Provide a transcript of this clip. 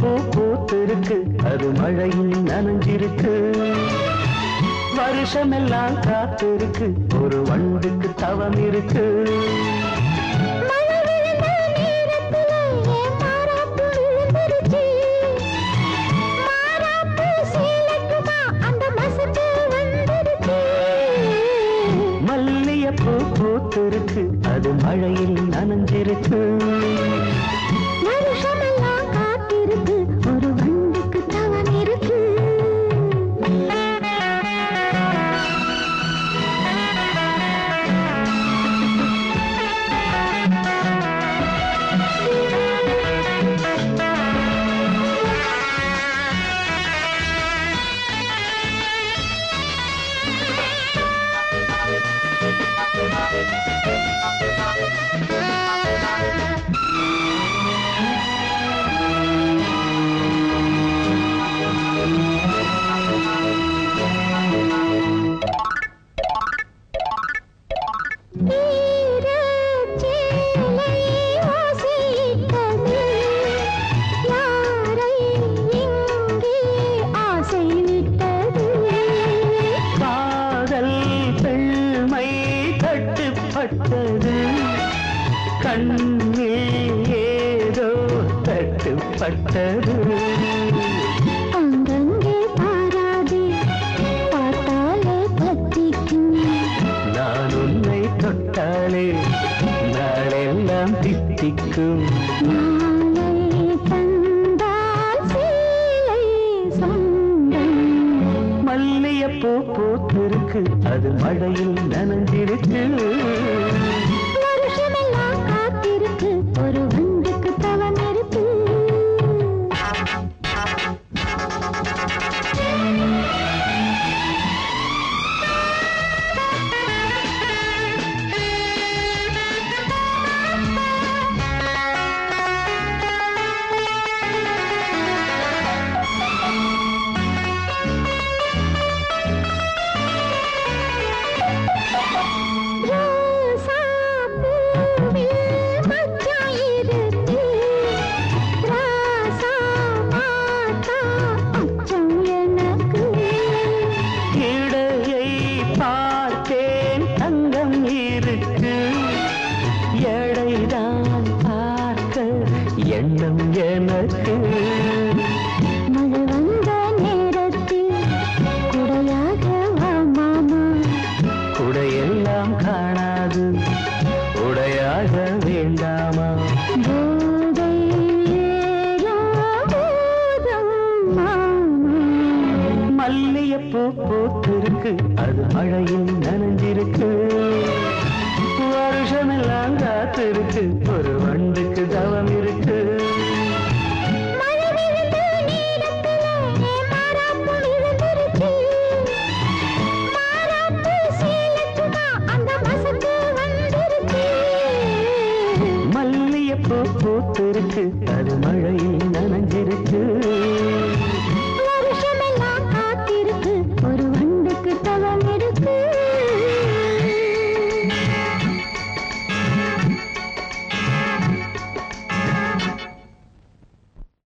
மல்லிகைப்பூ பூத்திருக்கு அது மழையில் நனைஞ்சிருக்கு வருஷமெல்லாம் காத்திருக்கு ஒரு வண்டுக்கு தவம் இருக்கு மழை விழுந்த நேரத்திலே என் மாறாப்பு விழுந்துருச்சு. மாறாப்பு சேலைக்குமா அந்த மசக்கு வந்துருச்சு. மல்லிகைப்பூ பூத்திருக்கு அது மழையில் நனைஞ்சிருக்கு வருஷமெல்லாம் காத்திருக்கு ஒரு வண்டுக்கு தவம் இருக்கு ஈரச்சேலை ஓசையிட்டது. யாரை இங்கே ஆசை விட்டது காதல் பெண்மை தட்டுப்பட்டது கண்ணில் ஏதோ தட்டுப்பட்டது அங்கங்கே பாராதே பார்த்தாலே பத்திக்கும் நான் உன்னை தொட்டாலே நாளெல்லாம் தித்திக்கும் மாலை தந்தால் சேலை சொந்தம் மல்லிகைப்பூ பூத்திருக்கு அது மழையில் நனைஞ்சிருக்கு வருஷமெல்லாம் காத்திருக்கு ஒரு வண்டுக்கு தவம் இருக்கு ரோசாப்பூவில் மச்சான் இருக்கு. ராசா மாட்டா அச்சம் எனக்கு. இடையை பார்த்தேன் தங்கம் இருக்கு எடைதான் பார்க்க எண்ணம் எனக்கு மழை வந்த நேரத்தில் குடையாக வா மாமா. குடையெல்லாம் காணாது உடையாக வேண்டாமா போதை ஏறும் போதும் மாமா. மல்லிகைப்பூ பூத்திருக்கு அது மழையில் நனைஞ்சிருக்கு வருஷமெல்லாம் காத்திருக்கு ஒரு வண்டுக்கு தவம்